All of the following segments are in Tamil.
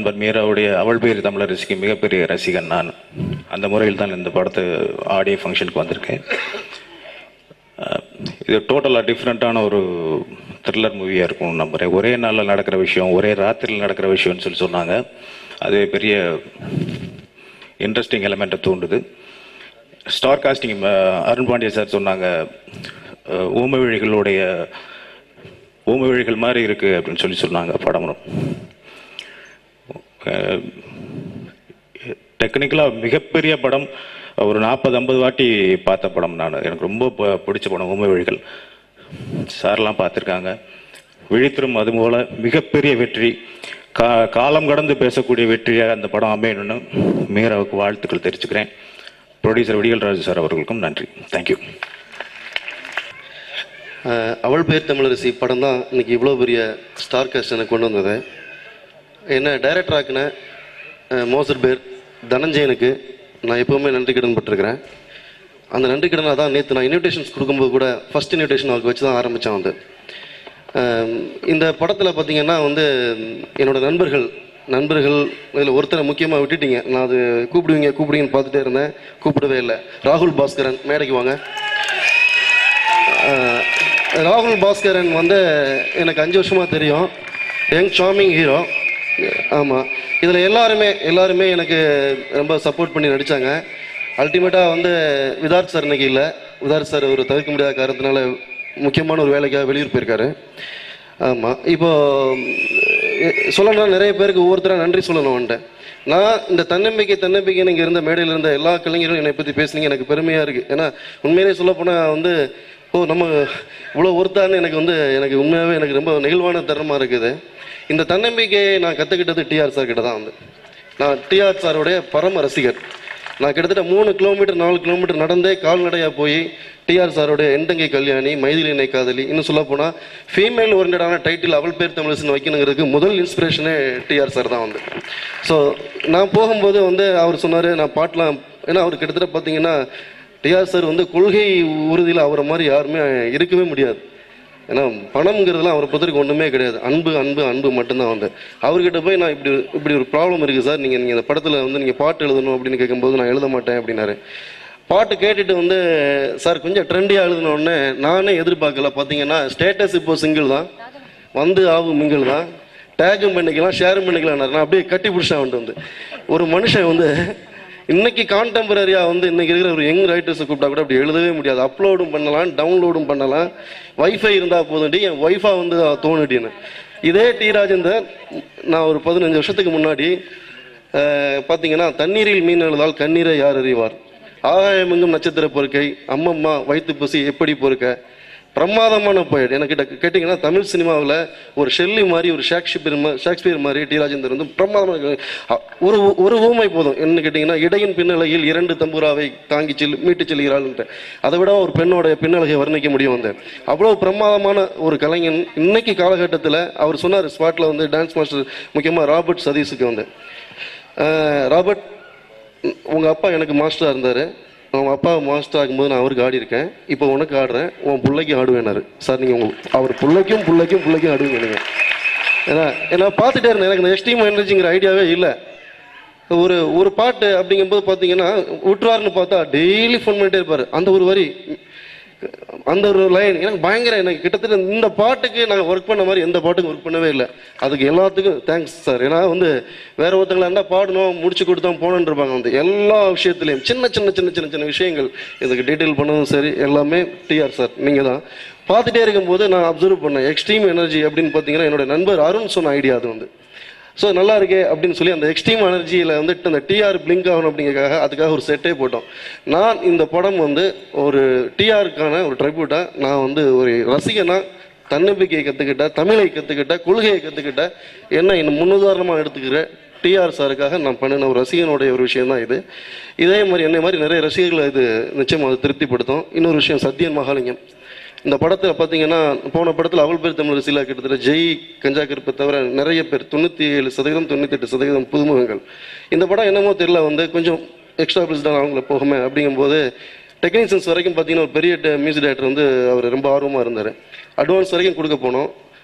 நண்பர் மீராவுடைய அவள் பேர் தமிழரசிக்கு மிகப்பெரிய ரசிகன் நான் அந்த முறையில் தான் இந்த படத்தை ஆடியோ ஃபங்க்ஷனுக்கு வந்திருக்கேன் அஹ், இது டோட்டலாக டிஃப்ரெண்ட்டான ஒரு த்ரில்லர் மூவியாக இருக்கும் நம்புறேன் ஒரே நாளில் நடக்கிற விஷயம் ஒரே ராத்திரியில் நடக்கிற விஷயம்னு சொல்லி சொன்னாங்க அது பெரிய இன்ட்ரெஸ்டிங் எலமெண்ட்டை தூண்டுது star casting Arun Pandiya sir சொன்னாங்க அஹ், ஊமைவிழிகளுடைய ஊமைவிழிகள் மாதிரி இருக்கு அப்படின்னு சொல்லி சொன்னாங்க படமும் டெக்னிக்கலாக மிகப்பெரிய படம் ஒரு நாற்பது ஐம்பது வாட்டி பார்த்த படம் நான் எனக்கு ரொம்ப ப- பிடிச்ச படம் ஊமைவிழிகள் சார்லாம் பார்த்துருக்காங்க விழித்திரும் அது போல மிகப்பெரிய வெற்றி கா காலம் கடந்து பேசக்கூடிய வெற்றியாக அந்த படம் அமையணும்னு மீராவுக்கு வாழ்த்துக்கள் தெரிவிச்சுக்கிறேன் ப்ரொடியூசர் விடியல்ராஜ் சார் அவர்களுக்கும் நன்றி தேங்க்யூ அஹ் அவள் பேர் தமிழரசி படம் தான் இன்னைக்கு இவ்வளோ பெரிய ஸ்டார் காஸ்ட் எனக்கு கொண்டு வந்தது என்ன டைரக்டர் ஆக்கின அஹ் மோசர் பேர் தனஞ்சயனுக்கு நான் எப்போவுமே நன்றி கடன் பட்டிருக்கிறேன் அந்த நன்றி கடனை தான் நேற்று நான் இன்விடேஷன்ஸ் கொடுக்கும்போது கூட ஃபர்ஸ்ட் இன்விடேஷன் அவருக்கு வச்சு தான் ஆரம்பித்தேன் வந்து அஹ் இந்த படத்தில் பார்த்தீங்கன்னா வந்து என்னோட நண்பர்கள் நண்பர்கள் இதில் ஒருத்தரை முக்கியமாக விட்டுட்டீங்க நான் அது கூப்பிடுவீங்க கூப்பிடுவீங்கன்னு பார்த்துட்டே இருந்தேன் கூப்பிடவே இல்லை ராகுல் பாஸ்கரன் மேடைக்கு வாங்க அஹ் ராகுல் பாஸ்கரன் வந்து எனக்கு அஞ்சு வருஷமாக தெரியும் யங் சாமிங் ஹீரோ ஆமாம் இதில் எல்லாருமே எல்லாருமே எனக்கு ரொம்ப சப்போர்ட் பண்ணி நடித்தாங்க அல்டிமேட்டாக வந்து விதார்த் சார் இன்னைக்கு இல்லை விதார்த் சார் ஒரு தவிர்க்க முடியாத காரணத்தினால முக்கியமான ஒரு வேலைக்காக வெளியூர் போயிருக்காரு ஆமாம் இப்போ எ- சொல்லணும்னா நிறைய பேருக்கு ஒவ்வொருத்தராக நன்றி சொல்லணும் வந்துட்டேன் நான் இந்த தன்னம்பிக்கை தன்னம்பிக்கை இங்கே இருந்த மேடையில் இருந்த எல்லா கலைஞரும் என்னை பற்றி பேசுனீங்க எனக்கு பெருமையாக இருக்குது ஏன்னா உண்மையிலே சொல்லப்போனால் வந்து ஓ நம்ம இவ்வளோ ஒருத்தான்னு எனக்கு வந்து எனக்கு உண்மையாகவே எனக்கு ரொம்ப நெகிழ்வான தருணமாக இருக்குது இந்த தன்னம்பிக்கையை நான் கற்றுக்கிட்டது டிஆர் சார் கிட்ட தான் வந்து நான் டிஆர் சாருடைய பரம ரசிகர் நான் கிட்டத்தட்ட மூணு கிலோமீட்டர் நாலு கிலோமீட்டர் நடந்தே கால்நடையாக போய் டிஆர் சாருடைய எண்டங்கை கல்யாணி மைதிலி இணை காதலி இன்னும் சொல்ல போனால் ஃபீமேல் ஓரியன்டான டைட்டில் அவள் பேர் தமிழசன் வைக்கணுங்கிறதுக்கு முதல் இன்ஸ்பிரேஷனே டிஆர் சார் தான் வந்து ஸோ நான் போகும்போது வந்து அவர் சொன்னார் நான் பாட்டெலாம் ஏன்னா அவர் கிட்டத்தட்ட பார்த்தீங்கன்னா டிஆர் சார் வந்து கொள்கை உறுதியில் அவரை மாதிரி யாருமே இருக்கவே முடியாது ஏன்னா பணம்ங்கிறதுலாம் அவரை பொறுத்தவரைக்கும் ஒன்றுமே கிடையாது அன்பு அன்பு அன்பு மட்டும்தான் வந்து அவர்கிட்ட போய் நான் இப்படி இப்படி ஒரு ப்ராப்ளம் இருக்குது சார் நீங்கள் நீங்கள் இந்த படத்தில் வந்து நீங்கள் பாட்டு எழுதணும் அப்படின்னு கேட்கும்போது நான் எழுத மாட்டேன் அப்படின்னாரு பாட்டு கேட்டுட்டு வந்து சார் கொஞ்சம் ட்ரெண்டியாக எழுதின உடனே நானே எதிர்பார்க்கல பார்த்தீங்கன்னா ஸ்டேட்டஸ் இப்போ சிங்கிள் தான் வந்து ஆகும் மிங்கிள் தான் டேகும் பண்ணிக்கலாம் ஷேரும் பண்ணிக்கலாம் நான் அப்படியே கட்டி பிடிச்சேன் வந்துட்டு வந்து ஒரு மனுஷன் வந்து இன்னைக்கு கான்டெம்பரரியா வந்து இன்னைக்கு இருக்கிற ஒரு யங் ரைட்டர்ஸை கூப்பிட்டா கூட அப்படி எழுதவே முடியாது அப்லோடும் பண்ணலாம் டவுன்லோடும் பண்ணலாம் வைஃபை இருந்தா போதும்டி என் ஒய்ஃபா வந்து தோணுடின்னு இதே டி ராஜேந்தர் நான் ஒரு பதினஞ்சு வருஷத்துக்கு முன்னாடி அஹ், பார்த்தீங்கன்னா தண்ணீரில் மீன் எழுதால் கண்ணீரை யார் அறிவார் ஆகாயமெங்கும் நட்சத்திர பொறுக்கை அம்மம்மா வயிற்று பசி எப்படி பொறுக்க பிரமாதமான போயிட் எனக்கு கிட்ட கேட்டிங்கன்னா தமிழ் சினிமாவில் ஒரு ஷெல்லி மாதிரி ஒரு ஷேக்ஸ்பியர் மா- ஷேக்ஸ்பியர் மாதிரி டி ராஜேந்தர் வந்து பிரமாதமான அ- ஒரு ஒரு ஊமை போதும் என்ன கேட்டிங்கன்னா இடையின் பின்னலையில் இரண்டு தம்புராவை தாங்கி செல் மீட்டு செல்கிறாள்ன்ட்டு அதை விட ஒரு பெண்ணோட பின்னழகை வர்ணிக்க முடியும் வந்து அவ்வளோ பிரமாதமான ஒரு கலைஞன் இன்னைக்கு காலகட்டத்தில் அவர் சொன்னார் ஸ்பாட்டில் வந்து டான்ஸ் மாஸ்டர் முக்கியமாக ராபர்ட் சதீஷுக்கு வந்து அஹ், ராபர்ட் உங்கள் அப்பா எனக்கு மாஸ்டராக இருந்தார் அவங்க அப்பா மாஸ்டர் ஆகும்போது நான் அவருக்கு ஆடி இருக்கேன் இப்போ உனக்கு ஆடுறேன் உன் பிள்ளைக்கு ஆடுவேனாரு சார் நீங்கள் உங்கள் அவர் பிள்ளைக்கும் பிள்ளைக்கும் பிள்ளைக்கும் ஆடுவீங்க நீங்கள் ஏன்னா ஏன்னா பார்த்துட்டே இருந்தேன் எனக்கு இந்த எஸ்டிஎம் எனர்ஜிங்கிற ஐடியாவே இல்லை ஒரு ஒரு பாட்டு அப்படிங்கும்போது பார்த்தீங்கன்னா விட்டுருவாருன்னு பார்த்தா டெய்லி ஃபோன் பண்ணிட்டே இருப்பார் அந்த ஒரு வரி அந்த ஒரு லைன் எனக்கு பயங்கர எனக்கு கிட்டத்தட்ட இந்த பாட்டுக்கு நாங்கள் ஒர்க் பண்ண மாதிரி எந்த பாட்டுக்கும் ஒர்க் பண்ணவே இல்லை அதுக்கு எல்லாத்துக்கும் தேங்க்ஸ் சார் ஏன்னா வந்து வேற ஒருத்தங்களா இருந்தால் பாடணும் முடிச்சு கொடுத்தோம் போகணுன்னு இருப்பாங்க வந்து எல்லா விஷயத்துலையும் சின்ன சின்ன சின்ன சின்ன சின்ன விஷயங்கள் இதுக்கு டீட்டெயில் பண்ணதும் சரி எல்லாமே டிஆர் சார் நீங்கள் தான் பார்த்துட்டே இருக்கும்போது நான் அப்சர்வ் பண்ணேன் எக்ஸ்ட்ரீம் எனர்ஜி அப்படின்னு பார்த்தீங்கன்னா என்னோட நண்பர் அருண் சொன்ன ஐடியா அது வந்து ஸோ நல்லா இருக்கே அப்படின்னு சொல்லி அந்த எக்ஸ்ட்ரீம் எனர்ஜியில் வந்துட்டு அந்த டிஆர் பிளிங்க் ஆகணும் அப்படிங்கிறதுக்காக அதுக்காக ஒரு செட்டே போட்டோம் நான் இந்த படம் வந்து ஒரு டிஆருக்கான ஒரு ட்ரைபியூட்டாக நான் வந்து ஒரு ரசிகனா தன்னம்பிக்கையை கற்றுக்கிட்ட தமிழை கற்றுக்கிட்ட கொள்கையை கற்றுக்கிட்ட என்ன இன்னும் முன்னுதாரணமாக எடுத்துக்கிற டிஆர் சாருக்காக நான் பண்ணின ஒரு ரசிகனுடைய ஒரு விஷயம் தான் இது இதே மாதிரி என்னை மாதிரி நிறைய ரசிகர்களை இது நிச்சயமாக அது திருப்திப்படுத்தும் இன்னொரு விஷயம் சத்யன் மகாலிங்கம் இந்த படத்தில் பார்த்தீங்கன்னா போன படத்தில் அவள் பேர் தமிழரசியில் கிட்டத்தட்ட ஜெய் கஞ்சா கருப்பை தவிர நிறைய பேர் தொண்ணூற்றி ஏழு சதவீதம் தொண்ணூத்தெட்டு சதவீதம் புதுமுகங்கள் இந்த படம் என்னமோ தெரியல வந்து கொஞ்சம் எக்ஸ்ட்ரா பிரிஸ்டாக அவங்கள போகுமே அப்படிங்கும்போது டெக்னீஷியன்ஸ் வரைக்கும் பார்த்தீங்கன்னா ஒரு பெரிய மியூசிக் டைரக்டர் வந்து அவர் ரொம்ப ஆர்வமாக இருந்தார் அட்வான்ஸ் வரைக்கும் கொடுக்க போனோம்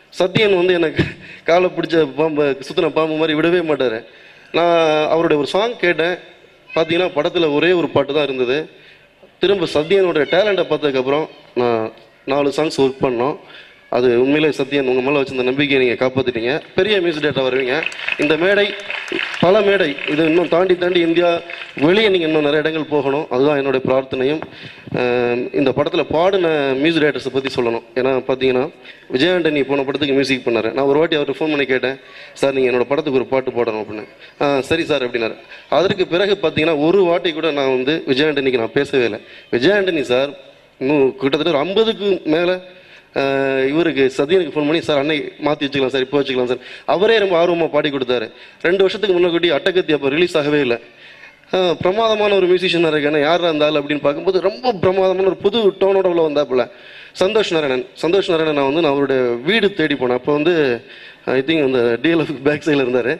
சத்யன் வந்து எனக்கு காலை பிடிச்ச பாம்பு சுத்தின பாம்பு மாதிரி விடவே மாட்டார் நான் அவருடைய ஒரு சாங் கேட்டேன் பார்த்தீங்கன்னா படத்தில் ஒரே ஒரு பாட்டு தான் இருந்தது திரும்ப சத்யனோட டேலண்ட்டை பார்த்ததுக்கப்புறம் நான் நாலு சாங்ஸ் ஒர்க் பண்ணோம் அது உண்மையிலே சத்யன் உங்கள் மேலே வச்சிருந்த நம்பிக்கையை நீங்கள் காப்பாற்றிட்டீங்க பெரிய மியூசிக் டேட்டா வருவீங்க இந்த மேடை பல மேடை இது இன்னும் தாண்டி தாண்டி இந்தியா வெளியே நீங்கள் இன்னும் நிறைய இடங்கள் போகணும் அதுதான் என்னுடைய பிரார்த்தனையும் அஹ் இந்த படத்தில் பாடின மியூசிக் டேரக்டர்ஸை பற்றி சொல்லணும் ஏன்னா பார்த்தீங்கன்னா விஜயாண்டனி போன படத்துக்கு மியூசிக் பண்ணார் நான் ஒரு வாட்டி அவர்கிட்ட ஃபோன் பண்ணி கேட்டேன் சார் நீங்கள் என்னோட படத்துக்கு ஒரு பாட்டு போடணும் அப்படின்னு ஆ சரி சார் அப்படின்னாரு அதற்கு பிறகு பார்த்தீங்கன்னா ஒரு வாட்டி கூட நான் வந்து விஜயாண்டனிக்கு நான் பேசவே இல்லை விஜயாண்டனி சார் இன்னும் கிட்டத்தட்ட ஒரு ஐம்பதுக்கு மேலே இவருக்கு சதியனுக்கு ஃபோன் பண்ணி சார் அன்னை மாற்றி வச்சுக்கலாம் சார் இப்போ வச்சுக்கலாம் சார் அவரே ரொம்ப ஆர்வமாக பாடி கொடுத்தாரு ரெண்டு வருஷத்துக்கு முன்னாடி அட்டகத்தி அப்போ ரிலீஸ் ஆகவே இல்லை ஆஹ் பிரமாதமான ஒரு மியூசிஷியனாக இருக்கானே யார் இருந்தாலும் அப்படின்னு பார்க்கும்போது ரொம்ப பிரமாதமான ஒரு புது டோனோட உள்ள வந்தாப்புல சந்தோஷ் நாராயணன் சந்தோஷ் நாராயணன் நான் வந்து நான் அவருடைய வீடு தேடி போனேன் அப்போ வந்து ஐ திங்க் அந்த டிஎல்எஃப் பேக் சைடில் இருந்தார்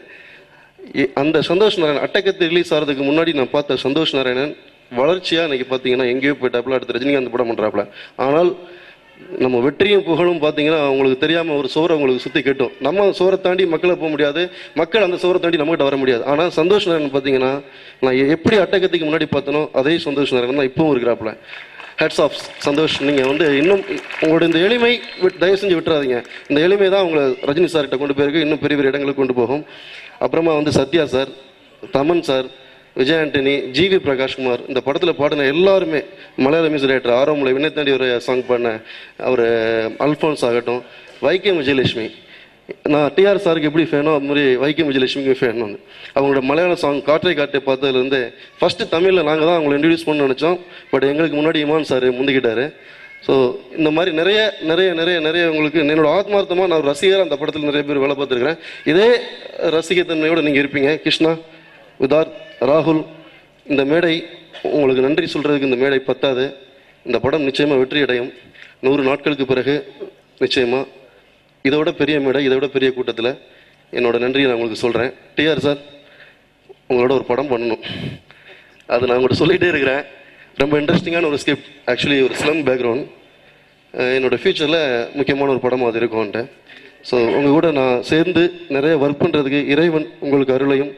அந்த சந்தோஷ் நாராயணன் அட்டகத்து ரிலீஸ் ஆகிறதுக்கு முன்னாடி நான் பார்த்த சந்தோஷ் நாராயணன் வளர்ச்சியாக இன்னைக்கு பார்த்தீங்கன்னா எங்கேயோ போயிட்டாப்புல அடுத்து ரஜினிகாந்த் படம் பண்ணுறாப்புல ஆனால் நம்ம வெற்றியும் புகழும் பார்த்தீங்கன்னா அவங்களுக்கு தெரியாமல் ஒரு சோறை அவங்களுக்கு சுற்றி கட்டும் நம்ம சோறை தாண்டி மக்களை போக முடியாது மக்கள் அந்த சோறை தாண்டி நம்மகிட்ட வர முடியாது ஆனால் சந்தோஷ் நாராயணன் பார்த்தீங்கன்னா நான் எ- எப்படி அட்டகத்துக்கு முன்னாடி பார்த்தனோ அதே சந்தோஷ் நாராயணன் தான் இப்பவும் இருக்கிறாப்புல ஹெட்ஸ் ஆஃப் சந்தோஷ் நீங்கள் வந்து இன்னும் உங்களோட இந்த எளிமை விட்- தயவு செஞ்சு விட்டுறாதீங்க இந்த எளிமை தான் உங்களை ரஜினி சார்கிட்ட கொண்டு போயிருக்கு இன்னும் பெரிய பெரிய இடங்களுக்கு கொண்டு போகும் அப்புறமா வந்து Sathya sir Thaman sir Vijay Antony GV Prakash Kumar இந்த படத்தில் பாடின எல்லாருமே மலையாள மியூசிக் டைரக்டர் ஆரோமலை வினய் தாண்டி ஒரு சாங் பாடின அவர் அல்ஃபான்ஸ் ஆகட்டும் வைக்கம் விஜயலட்சுமி நான் டிஆர் சாருக்கு எப்படி ஃபேனோ அது மாதிரி வைக்கம் விஜயலட்சுமிக்கு ஃபேன் வந்து அவங்களோட மலையாள சாங் காற்றை காட்டை பார்த்ததுலேருந்து ஃபஸ்ட்டு தமிழில் நாங்கள் தான் அவங்களை இன்ட்ரடியூஸ் பண்ண நினச்சோம் பட் எங்களுக்கு முன்னாடி இமான் சார் முந்திக்கிட்டாரு ஸோ இந்த மாதிரி நிறைய நிறைய நிறைய நிறைய உங்களுக்கு என்னோட ஆத்மார்த்தமாக நான் ஒரு ரசிகர் அந்த படத்தில் நிறைய பேர் வேலை பார்த்துருக்கிறேன் இதே ரசிகத்தன்மையோடு நீங்கள் இருப்பீங்க கிருஷ்ணா உதார் ராகுல் இந்த மேடை உங்களுக்கு நன்றி சொல்கிறதுக்கு இந்த மேடை பத்தாது இந்த படம் நிச்சயமாக வெற்றி அடையும் நூறு நாட்களுக்கு பிறகு நிச்சயமாக இதோட பெரிய மேடை இதோட பெரிய கூட்டத்தில் என்னோட நன்றியை நான் உங்களுக்கு சொல்கிறேன் டிஆர் சார் உங்களோட ஒரு படம் பண்ணணும் அது நான் உங்கள்கிட்ட சொல்லிகிட்டே இருக்கிறேன் ரொம்ப இன்ட்ரெஸ்டிங்கான ஒரு ஸ்கிரிப்ட் ஆக்சுவலி ஒரு ஸ்லம் பேக்ரவுண்ட் என்னோட ஃப்யூச்சரில் முக்கியமான ஒரு படம் அது இருக்கும்ன்ட்டு ஸோ உங்கள் கூட நான் சேர்ந்து நிறைய ஒர்க் பண்ணுறதுக்கு இறைவன் உங்களுக்கு அருளையும்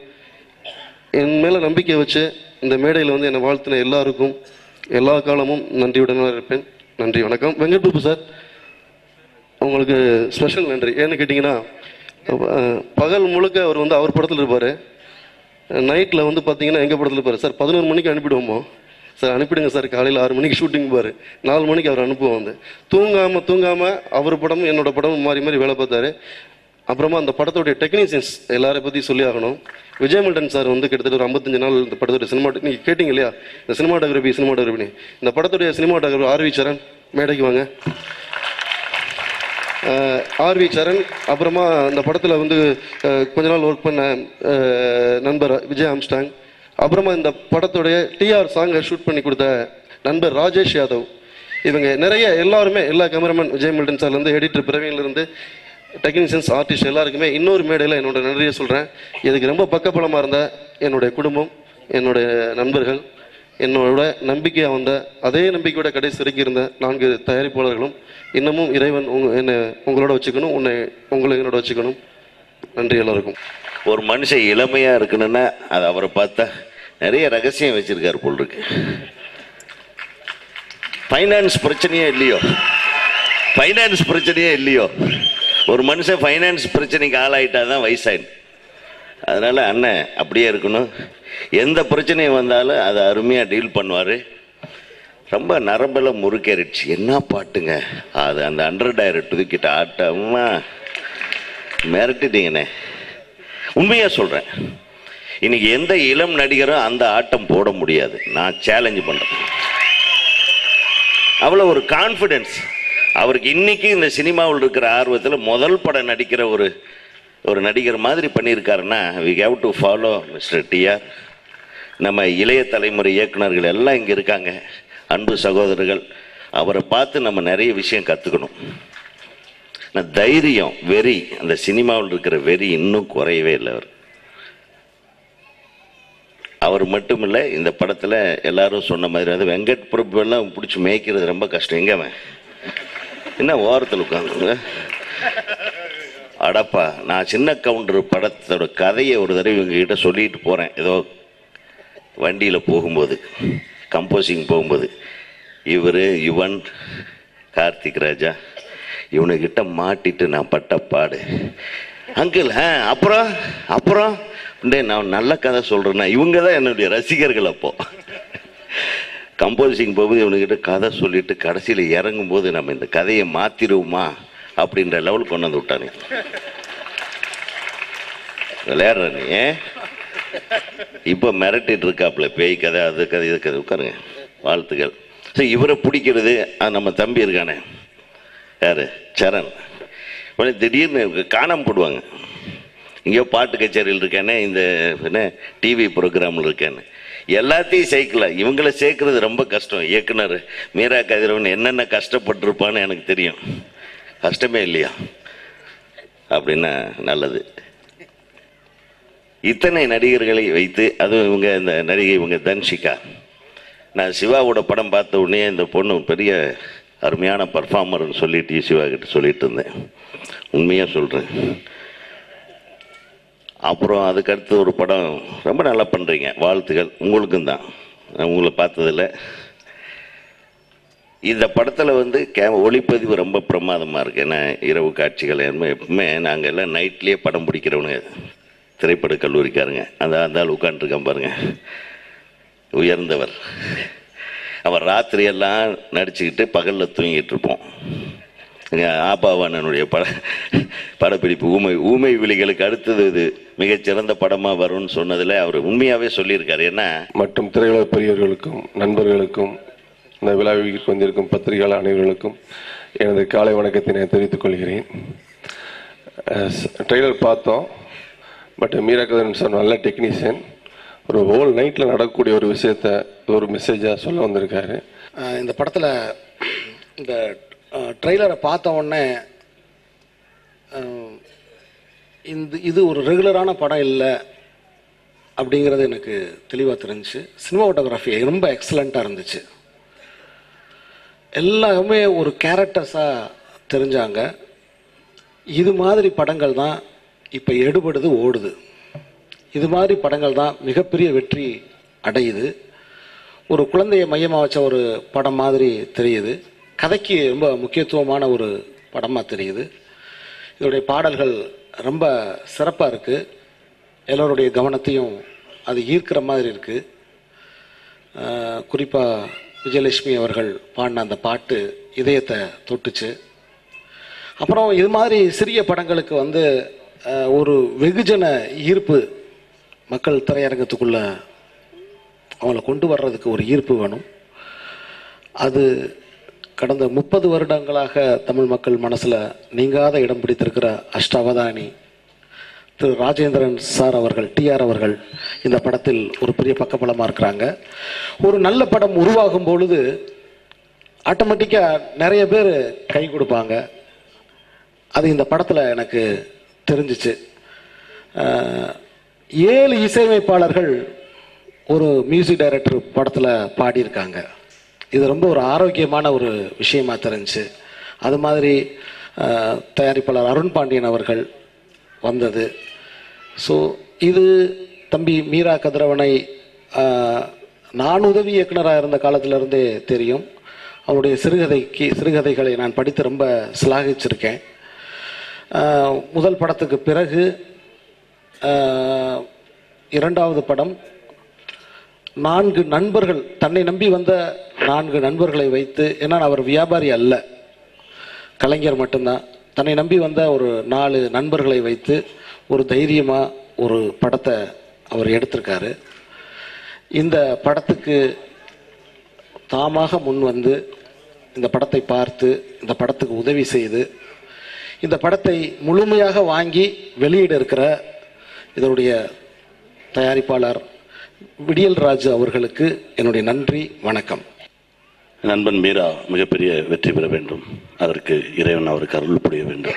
என் மேலே நம்பிக்கை வச்சு இந்த மேடையில் வந்து என்னை வாழ்த்தின எல்லாருக்கும் எல்லா காலமும் நன்றியுடன் இருப்பேன் நன்றி வணக்கம் வெங்கட் பிரபு சார் உங்களுக்கு ஸ்பெஷல் நன்றி ஏன்னு கேட்டிங்கன்னா அஹ், பகல் முழுக்க அவர் வந்து அவர் படத்தில் இருப்பார் நைட்டில் வந்து பார்த்தீங்கன்னா எங்கள் படத்தில் இருப்பார் சார் பதினோரு மணிக்கு அனுப்பிடுவோமோ சார் அனுப்பிடுங்க சார் காலையில் ஆறு மணிக்கு ஷூட்டிங் பாரு நாலு மணிக்கு அவர் அனுப்புவோம் வந்து தூங்காமல் தூங்காமல் அவர் படமும் என்னோட படமும் மாறி மாறி வேலை பார்த்தாரு அப்புறமா அந்த படத்துடைய டெக்னீஷியன்ஸ் எல்லாரை பற்றி சொல்லி ஆகணும் விஜயமில்டன் சார் வந்து கிட்டத்தட்ட ஒரு ஐம்பத்தஞ்சு நாள் இந்த படத்துடைய சினிமா நீங்கள் கேட்டிங்க இல்லையா இந்த சினிமாட்டோகிராஃபி சினிமாட்டோகிராஃபி இந்த படத்துடைய சினிமாட்டோகிராஃபி ஆர்வி சரண் மேடைக்கு வாங்க ஆர்வி சரண் அப்புறமா இந்த படத்தில் வந்து அஹ், கொஞ்ச நாள் ஒர்க் பண்ண அஹ், நண்பர் விஜய் ஆம்ஸ்டாங் அப்புறமா இந்த படத்துடைய டிஆர் சாங்கை ஷூட் பண்ணி கொடுத்த நண்பர் ராஜேஷ் யாதவ் இவங்க நிறைய எல்லாருமே எல்லா கேமராமேன் விஜய் மில்டன் சார்லேருந்து எடிட்டர் பிரவீன்லேருந்து டெக்னீஷியன்ஸ் ஆர்டிஸ்ட் எல்லாருக்குமே இன்னொரு மேடையில் என்னோட நன்றியை சொல்கிறேன் இதுக்கு ரொம்ப பக்கபலமாக இருந்த என்னுடைய குடும்பம் என்னுடைய நண்பர்கள் என்னோட நம்பிக்கையாக வந்த அதே நம்பிக்கையோட கடைசி வரைக்கும் இருந்த நான்கு தயாரிப்பாளர்களும் இன்னமும் இறைவன் உங்க என்னை உங்களோட வச்சுக்கணும் உன்னை உங்களை என்னோட வச்சுக்கணும் நன்றி எல்லாருக்கும் ஒரு மனுஷன் இளமையா இருக்கணும்னா அது அவரை பார்த்தா நிறைய ரகசியம் வச்சிருக்காரு போல் இருக்கு ஃபைனான்ஸ் பிரச்சனையே இல்லையோ ஃபைனான்ஸ் பிரச்சனையே இல்லையோ ஒரு மனுஷன் ஃபைனான்ஸ் பிரச்சனைக்கு ஆளாயிட்டா தான் வயசாயின் அதனால அண்ணன் அப்படியே இருக்கணும் எந்த பிரச்சனையும் வந்தாலும் அதை அருமையாக டீல் பண்ணுவார் ரொம்ப நரம்பெல்லாம் முறுக்கேறிடுச்சு என்ன பாட்டுங்க அது அந்த அண்டர் டைரக்ட் தூக்கிட்ட ஆட்டமா மிரட்டிட்டீங்கண்ணே உண்மையா சொல்றேன் இன்னைக்கு எந்த இளம் நடிகரும் அந்த ஆட்டம் போட முடியாது நான் சேலஞ்சு பண்றேன் அவ்வளோ ஒரு கான்ஃபிடென்ஸ் அவருக்கு இன்னைக்கு இந்த சினிமாவில் இருக்கிற ஆர்வத்தில் முதல் படம் நடிக்கிற ஒரு ஒரு நடிகர் மாதிரி பண்ணியிருக்காருன்னா we have to follow mister T R நம்ம இளைய தலைமுறை இயக்குனர்கள் எல்லாம் இங்கே இருக்காங்க அன்பு சகோதரர்கள் அவரை பார்த்து நம்ம நிறைய விஷயம் கற்றுக்கணும் நான் தைரியம் வெறி அந்த சினிமாவில் இருக்கிற வெறி இன்னும் குறையவே இல்லை அவர் அவர் மட்டும் இல்லை இந்த படத்தில் எல்லாரும் சொன்ன மாதிரி வந்து வெங்கட் பிரபு எல்லாம் பிடிச்சி மேய்க்கிறது ரொம்ப கஷ்டம் எங்க அவன் என்ன ஓரத்தில் உட்காந்து அடப்பா நான் சின்ன கவுண்டர் படத்தோட கதையை ஒரு தடவை இவங்ககிட்ட சொல்லிட்டு போகிறேன் ஏதோ வண்டியில் போகும்போது கம்போசிங் போகும்போது இவர் யுவன் கார்த்திக் ராஜா இவனுக்கிட்ட மாட்டிட்டு நான் பட்ட பாடு அங்கிள் ஆ அப்புறம் அப்புறம் டே நான் நல்ல கதை சொல்கிறேன்னா இவங்க தான் என்னுடைய ரசிகர்கள் அப்போ கம்போசிங் போகும்போது இவனுக்கிட்ட கதை சொல்லிட்டு கடைசியில் இறங்கும்போது நம்ம இந்த கதையை மாற்றிடுவோமா அப்படின்ற லெவலுக்கு கொண்டு வந்து விட்டானே விளையாடுற நீ இப்போ மிரட்டிட்டு இருக்காப்புல பேய் கதை அது கதை இது கதை உட்காருங்க வாழ்த்துக்கள் சரி இவரை பிடிக்கிறது அது நம்ம தம்பி இருக்கானே யாரு சரண் உடனே திடீர்னு காணாம போடுவாங்க எங்கேயோ பாட்டு கச்சேரியில் இருக்கேனே இந்த என்ன டிவி ப்ரோக்ராமில் இருக்கேன்னு எல்லாத்தையும் சேர்க்கல இவங்கள சேர்க்கறது ரொம்ப கஷ்டம் இயக்குனர் மீரா கதிரவன் என்னென்ன கஷ்டப்பட்டிருப்பான்னு எனக்கு தெரியும் கஷ்டமே இல்லையா அப்படின்னா நல்லது இத்தனை நடிகர்களை வைத்து அதுவும் இவங்க இந்த நடிகை இவங்க தன்ஷிகா நான் சிவாவோட படம் பார்த்த உடனே இந்த பொண்ணு பெரிய அருமையான பர்ஃபார்மர்னு சொல்லிட்டு சிவா கிட்ட சொல்லிட்டு இருந்தேன் உண்மையாக சொல்கிறேன் அப்புறம் அதுக்கடுத்து ஒரு படம் ரொம்ப நல்லா பண்ணுறீங்க வாழ்த்துக்கள் உங்களுக்கும் தான் நான் உங்களை பார்த்ததில்ல இந்த படத்தில் வந்து கே ஒளிப்பதிவு ரொம்ப பிரமாதமாக இருக்கு ஏன்னா இரவு காட்சிகள் எல்லாமே எப்பவுமே நாங்கள் எல்லாம் நைட்லேயே படம் பிடிக்கிறவனுங்க திரைப்பட கல்லூரிக்காரங்க அந்த அந்த ஆள் உட்காந்துருக்கான் பாருங்க உயர்ந்தவர் அவர் ராத்திரியெல்லாம் நடிச்சுக்கிட்டு பகலில் தூங்கிட்டு இருப்போம் எங்கள் ஆபாவானனுடைய பட படப்பிடிப்பு ஊமை ஊமை விழிகளுக்கு அடுத்தது இது மிகச்சிறந்த படமாக வரும்னு சொன்னதில் அவர் உண்மையாகவே சொல்லியிருக்காரு ஏன்னா மற்றும் திரையுலக பெரியவர்களுக்கும் நண்பர்களுக்கும் இந்த விழாவிற்கு வந்திருக்கும் பத்திரிகையாளர் அனைவர்களுக்கும் எனது காலை வணக்கத்தினை தெரிவித்துக் கொள்கிறேன் ட்ரெய்லர் பார்த்தோம் பட் மீரா கதன் சார் நல்ல டெக்னீஷியன் ஒரு ஹோல் நைட்டில் நடக்கக்கூடிய ஒரு விஷயத்த ஒரு மெசேஜாக சொல்ல வந்திருக்காரு அஹ் இந்த படத்தில் இந்த ட்ரெய்லரை பார்த்த உடனே அஹ், இந்த இது ஒரு ரெகுலரான படம் இல்லை அப்படிங்கிறது எனக்கு தெளிவாக தெரிஞ்சுச்சு சினிமாட்டோகிராஃபி ரொம்ப எக்ஸலண்ட்டாக இருந்துச்சு எல்லாமே ஒரு கேரக்டர்ஸாக தெரிஞ்சாங்க இது மாதிரி படங்கள் தான் இப்போ எடுபடுது ஓடுது இது மாதிரி படங்கள் தான் மிகப்பெரிய வெற்றி அடையுது ஒரு குழந்தையை மையமாக வச்ச ஒரு படம் மாதிரி தெரியுது கதைக்கு ரொம்ப முக்கியத்துவமான ஒரு படமாக தெரியுது இதோடைய பாடல்கள் ரொம்ப சிறப்பாக இருக்குது எல்லோருடைய கவனத்தையும் அது ஈர்க்கிற மாதிரி இருக்குது குறிப்பாக விஜயலட்சுமி அவர்கள் பாடின அந்த பாட்டு இதயத்தை தொட்டுச்சு அப்புறம் இது மாதிரி சிறிய படங்களுக்கு வந்து அஹ், ஒரு வெகுஜன ஈர்ப்பு மக்கள் திரையரங்கத்துக்குள்ள அவங்கள கொண்டு வர்றதுக்கு ஒரு ஈர்ப்பு வேணும் அது கடந்த முப்பது வருடங்களாக தமிழ் மக்கள் மனசில் நீங்காத இடம் பிடித்திருக்கிற அஷ்டாவதானி திரு ராஜேந்திரன் சார் அவர்கள் டிஆர் அவர்கள் இந்த படத்தில் ஒரு பெரிய பக்கபலமாக இருக்கிறாங்க ஒரு நல்ல படம் உருவாகும் பொழுது ஆட்டோமேட்டிக்காக நிறைய பேர் கை கொடுப்பாங்க அது இந்த படத்தில் எனக்கு தெரிஞ்சிச்சு அஹ், ஏழு இசையமைப்பாளர்கள் ஒரு மியூசிக் டைரக்டர் படத்தில் பாடியிருக்காங்க இது ரொம்ப ஒரு ஆரோக்கியமான ஒரு விஷயமா தெரிஞ்சுச்சு அது மாதிரி அஹ், தயாரிப்பாளர் அருண் பாண்டியன் அவர்கள் வந்தது ஸோ இது தம்பி மீரா கதிரவனை அஹ், நான் உதவி இயக்குனராக இருந்த காலத்திலிருந்தே தெரியும் அவருடைய சிறுகதைக்கு சிறுகதைகளை நான் படித்து ரொம்ப சிலாகிச்சிருக்கேன் அஹ், முதல் படத்துக்கு பிறகு அஹ், இரண்டாவது படம் நான்கு நண்பர்கள் தன்னை நம்பி வந்த நான்கு நண்பர்களை வைத்து ஏன்னா அவர் வியாபாரி அல்ல கலைஞர் மட்டும்தான் தன்னை நம்பி வந்த ஒரு நாலு நண்பர்களை வைத்து ஒரு தைரியமாக ஒரு படத்தை அவர் எடுத்திருக்காரு இந்த படத்துக்கு தாமாக முன் வந்து இந்த படத்தை பார்த்து இந்த படத்துக்கு உதவி செய்து இந்த படத்தை முழுமையாக வாங்கி வெளியிட இருக்கிற இதனுடைய தயாரிப்பாளர் விடியல் ராஜு அவர்களுக்கு என்னுடைய நன்றி வணக்கம் நண்பன் மீரா மிகப்பெரிய வெற்றி பெற வேண்டும் அதற்கு இறைவன் அவருக்கு அருள் புரிய வேண்டும்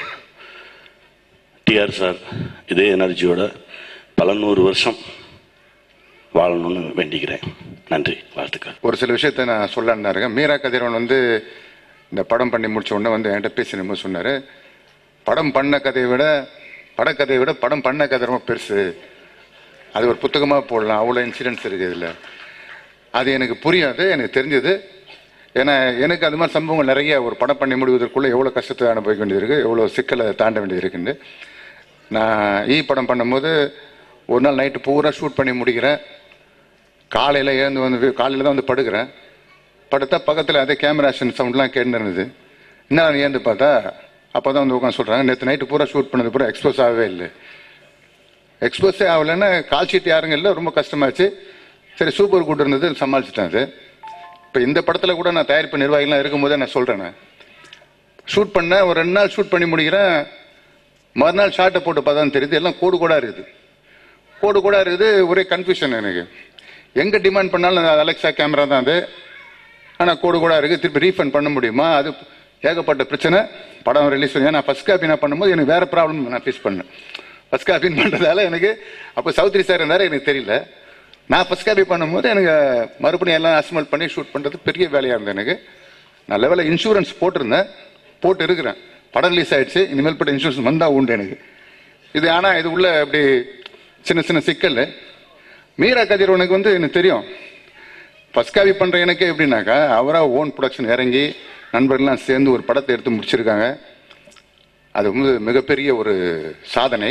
டிஆர் சார் இதே எனர்ஜியோட பல நூறு வருஷம் வாழணும்னு வேண்டிக்கிறேன் நன்றி வாழ்த்துக்கள் ஒரு சில விஷயத்த நான் சொல்லலான்னு இருக்கேன் மீரா கதிரவன் வந்து இந்த படம் பண்ணி முடிச்ச உடனே வந்து என்கிட்ட பேசினபோது சொன்னார் படம் பண்ண கதையை விட படக்கதையை விட படம் பண்ண கதை ரொம்ப பெருசு அது ஒரு புத்தகமாக போடலாம் அவ்வளோ இன்சிடென்ட்ஸ் இருக்குது இதில் அது எனக்கு புரியாது எனக்கு தெரிஞ்சது ஏன்னா எனக்கு அது மாதிரி சம்பவங்கள் நிறைய ஒரு படம் பண்ணி முடிவதற்குள்ளே எவ்வளோ கஷ்டத்தை அனுபவிக்க வேண்டியது இருக்குது எவ்வளோ சிக்கலை தாண்ட வேண்டியது இருக்குன்னு நான் ஈ படம் பண்ணும்போது ஒரு நாள் நைட்டு பூரா ஷூட் பண்ணி முடிக்கிறேன் காலையில் எழுந்து வந்து காலையில் தான் வந்து படுக்கிறேன் படுத்தா பக்கத்தில் அதே கேமராஷன் சவுண்ட்லாம் கேட்டு இருந்தது என்ன ஏந்து பார்த்தா அப்போ தான் வந்து உட்காந்து சொல்கிறாங்க நேற்று நைட்டு பூரா ஷூட் பண்ணது பூரா எக்ஸ்போஸ் ஆகவே இல்லை எக்ஸ்போஸே ஆகலைன்னா கால் ஷீட் யாருங்க இல்லை ரொம்ப கஷ்டமாச்சு சரி சூப்பர் குட் இருந்தது சமாளிச்சிட்டேன் அது இப்போ இந்த படத்தில் கூட நான் தயாரிப்பு நிர்வாகிகள்லாம் இருக்கும்போதே நான் சொல்கிறேன் நான் ஷூட் பண்ணேன் ஒரு ரெண்டு நாள் ஷூட் பண்ணி முடிக்கிறேன் மறுநாள் ஷார்ட்டை போட்டு பார்த்தா தான் தெரியுது எல்லாம் கோடு கோடாக இருக்குது கோடு கோடாக இருக்குது ஒரே கன்ஃபியூஷன் எனக்கு எங்கே டிமாண்ட் பண்ணாலும் அலெக்ஸா கேமரா தான் அது ஆனால் கோடு கோடாக இருக்குது திருப்பி ரீஃபண்ட் பண்ண முடியுமா அது ஏகப்பட்ட பிரச்சனை படம் ரிலீஸ் பண்ணி நான் ஃபஸ்ட் காப்பி நான் பண்ணும்போது எனக்கு வேறு ப்ராப்ளம் நான் ஃபேஸ் பண்ணேன் ஃபஸ்ட் காப்பின்னு பண்ணுறதால எனக்கு அப்போ சௌத்ரி சார் இருந்தார் எனக்கு தெரியல நான் ஃபஸ்ட் காப்பி பண்ணும்போது எனக்கு மறுபடியும் எல்லாம் அசமல் பண்ணி ஷூட் பண்ணுறது பெரிய வேலையாக இருந்தது எனக்கு நான் லெவலில் இன்சூரன்ஸ் போட்டிருந்தேன் போட்டு இருக்கிறேன் படம் ரிலீஸ் ஆயிடுச்சு இனிமேல் பட்ட இன்சூரன்ஸ் வந்தால் உண்டு எனக்கு இது ஆனால் இது உள்ள அப்படி சின்ன சின்ன சிக்கல் மீரா கதிரவனுக்கு வந்து எனக்கு தெரியும் ஃபஸ்ட் காப்பி பண்ணுற எனக்கு எப்படின்னாக்கா அவராக ஓன் ப்ரொடக்ஷன் இறங்கி நண்பர்கள்லாம் சேர்ந்து ஒரு படத்தை எடுத்து முடிச்சிருக்காங்க அது வந்து மிகப்பெரிய ஒரு சாதனை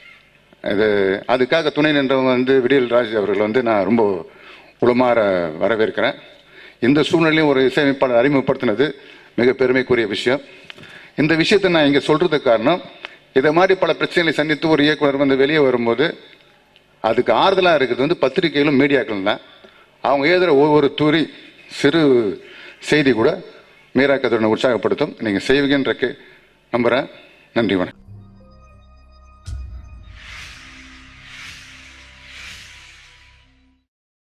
இது அதுக்காக துணை நின்றவங்க வந்து விடியல் ராஜ் அவர்கள் வந்து நான் ரொம்ப உளமாற வரவேற்கிறேன் இந்த சூழ்நிலையும் ஒரு இசையமைப்பாளர் அறிமுகப்படுத்தினது மிக பெருமைக்குரிய விஷயம் இந்த விஷயத்தை நான் இங்கே சொல்றதுக்கு காரணம் இதை மாதிரி பல பிரச்சனைகளை சந்தித்து ஒரு இயக்குனர் வந்து வெளியே வரும்போது அதுக்கு ஆறுதலாக இருக்கிறது வந்து பத்திரிகைகளும் மீடியாக்களும் தான் அவங்க எழுதுகிற ஒவ்வொரு துறி சிறு செய்தி கூட மீரா கதிரனை உற்சாகப்படுத்தும் நீங்கள் செய்வீங்கன்ற நம்புகிறேன் நன்றி வணக்கம்